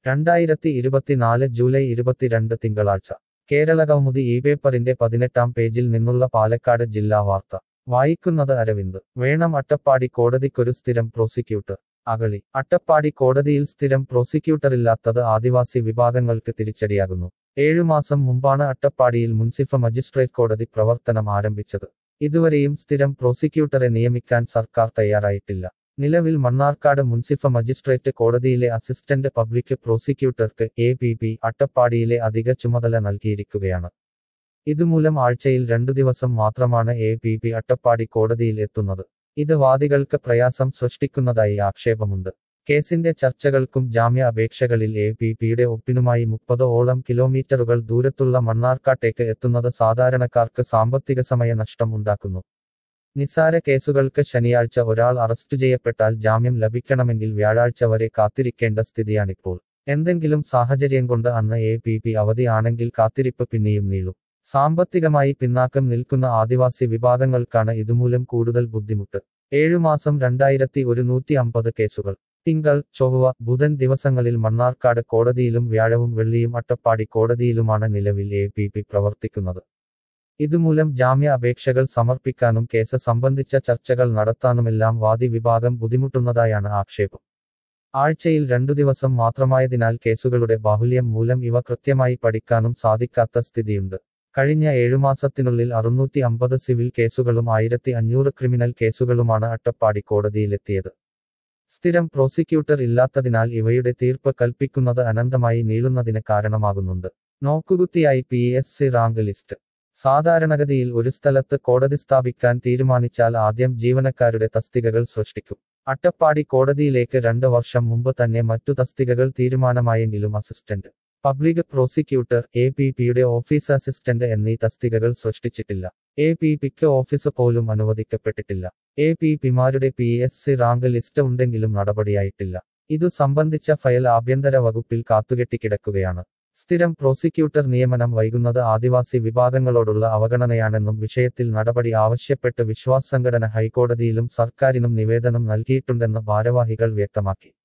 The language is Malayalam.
രണ്ടായിരത്തി ഇരുപത്തിനാല് ജൂലൈ ഇരുപത്തിരണ്ട് തിങ്കളാഴ്ച കേരള കൗമുദി ഈ പേപ്പറിന്റെ പതിനെട്ടാം പേജിൽ നിന്നുള്ള പാലക്കാട് ജില്ലാ വാർത്ത വായിക്കുന്നത് അരവിന്ദ് വേണം അട്ടപ്പാടി കോടതിക്കൊരു സ്ഥിരം പ്രോസിക്യൂട്ടർ അകളി അട്ടപ്പാടി കോടതിയിൽ സ്ഥിരം പ്രോസിക്യൂട്ടറില്ലാത്തത് ആദിവാസി വിഭാഗങ്ങൾക്ക് തിരിച്ചടിയാകുന്നു ഏഴുമാസം മുമ്പാണ് അട്ടപ്പാടിയിൽ മുൻസിഫ് മജിസ്ട്രേറ്റ് കോടതി പ്രവർത്തനം ആരംഭിച്ചത് ഇതുവരെയും സ്ഥിരം പ്രോസിക്യൂട്ടറെ നിയമിക്കാൻ സർക്കാർ തയ്യാറായിട്ടില്ല നിലവിൽ മണ്ണാർക്കാട് മുൻസിഫ് മജിസ്ട്രേറ്റ് കോടതിയിലെ അസിസ്റ്റന്റ് പബ്ലിക് പ്രോസിക്യൂട്ടർക്ക് എ പി പി അട്ടപ്പാടിയിലെ അധിക ചുമതല നൽകിയിരിക്കുകയാണ് ഇതുമൂലം ആഴ്ചയിൽ രണ്ടു ദിവസം മാത്രമാണ് എ പി പി അട്ടപ്പാടി കോടതിയിൽ എത്തുന്നത് ഇത് വാദികൾക്ക് പ്രയാസം സൃഷ്ടിക്കുന്നതായി ആക്ഷേപമുണ്ട് കേസിന്റെ ചർച്ചകൾക്കും ജാമ്യ അപേക്ഷകളിൽ എ പി പിയുടെ ഒപ്പിനുമായി മുപ്പത് ഓളം കിലോമീറ്ററുകൾ ദൂരത്തുള്ള മണ്ണാർക്കാട്ടേക്ക് എത്തുന്നത് സാധാരണക്കാർക്ക് സാമ്പത്തിക സമയ നഷ്ടം ഉണ്ടാക്കുന്നു നിസാര കേസുകൾക്ക് ശനിയാഴ്ച ഒരാൾ അറസ്റ്റ് ചെയ്യപ്പെട്ടാൽ ജാമ്യം ലഭിക്കണമെങ്കിൽ വ്യാഴാഴ്ച വരെ കാത്തിരിക്കേണ്ട സ്ഥിതിയാണിപ്പോൾ എന്തെങ്കിലും സാഹചര്യം കൊണ്ട് അന്ന് എ പി പി അവധി ആണെങ്കിൽ കാത്തിരിപ്പ് പിന്നെയും നീളും സാമ്പത്തികമായി പിന്നാക്കം നിൽക്കുന്ന ആദിവാസി വിഭാഗങ്ങൾക്കാണ് ഇതുമൂലം കൂടുതൽ ബുദ്ധിമുട്ട് ഏഴുമാസം രണ്ടായിരത്തി ഒരുന്നൂറ്റി അമ്പത് കേസുകൾ തിങ്കൾ ചൊവ്വ ബുധൻ ദിവസങ്ങളിൽ മണ്ണാർക്കാട് കോടതിയിലും വ്യാഴവും വെള്ളിയും അട്ടപ്പാടി കോടതിയിലുമാണ് നിലവിൽ എ പി പി പ്രവർത്തിക്കുന്നത് ഇതുമൂലം ജാമ്യ അപേക്ഷകൾ സമർപ്പിക്കാനും കേസ് സംബന്ധിച്ച ചർച്ചകൾ നടത്താനുമെല്ലാം വാദി വിഭാഗം ബുദ്ധിമുട്ടുന്നതായാണ് ആക്ഷേപം ആഴ്ചയിൽ രണ്ടു ദിവസം മാത്രമായതിനാൽ കേസുകളുടെ ബാഹുല്യം മൂലം ഇവ കൃത്യമായി പഠിക്കാനും സാധിക്കാത്ത സ്ഥിതിയുണ്ട് കഴിഞ്ഞ ഏഴുമാസത്തിനുള്ളിൽ അറുന്നൂറ്റി അമ്പത് സിവിൽ കേസുകളും ആയിരത്തി അഞ്ഞൂറ് ക്രിമിനൽ കേസുകളുമാണ് അട്ടപ്പാടി കോടതിയിലെത്തിയത് സ്ഥിരം പ്രോസിക്യൂട്ടർ ഇല്ലാത്തതിനാൽ ഇവയുടെ തീർപ്പ് കൽപ്പിക്കുന്നത് അനന്തമായി നീളുന്നതിന് കാരണമാകുന്നുണ്ട് നോക്കുകുത്തിയായി P S C rank list സാധാരണഗതിയിൽ ഒരു സ്ഥലത്ത് കോടതി സ്ഥാപിക്കാൻ തീരുമാനിച്ചാൽ ആദ്യം ജീവനക്കാരുടെ തസ്തികകൾ സൃഷ്ടിക്കും അട്ടപ്പാടി കോടതിയിലേക്ക് രണ്ട് വർഷം മുമ്പ് തന്നെ മറ്റു തസ്തികകൾ തീരുമാനമായെങ്കിലും assistant public prosecutor A P പിയുടെ ഓഫീസ് അസിസ്റ്റന്റ് എന്നീ തസ്തികകൾ സൃഷ്ടിച്ചിട്ടില്ല എ പി പിക്ക് ഓഫീസ് പോലും അനുവദിക്കപ്പെട്ടിട്ടില്ല എ പി പിമാരുടെ P S C rank list ഉണ്ടെങ്കിലും നടപടിയായിട്ടില്ല ഇതു സംബന്ധിച്ച ഫയൽ ആഭ്യന്തര വകുപ്പിൽ കാത്തുകെട്ടിക്കിടക്കുകയാണ് സ്ഥിരം പ്രോസിക്യൂട്ടർ നിയമനം വൈകുന്നത് ആദിവാസി വിഭാഗങ്ങളോടുള്ള അവഗണനയാണെന്നും വിഷയത്തിൽ നടപടി ആവശ്യപ്പെട്ട് വിശ്വാസ് സംഘടന ഹൈക്കോടതിയിലും സർക്കാരിനും നിവേദനം നൽകിയിട്ടുണ്ടെന്ന് ഭാരവാഹികൾ വ്യക്തമാക്കി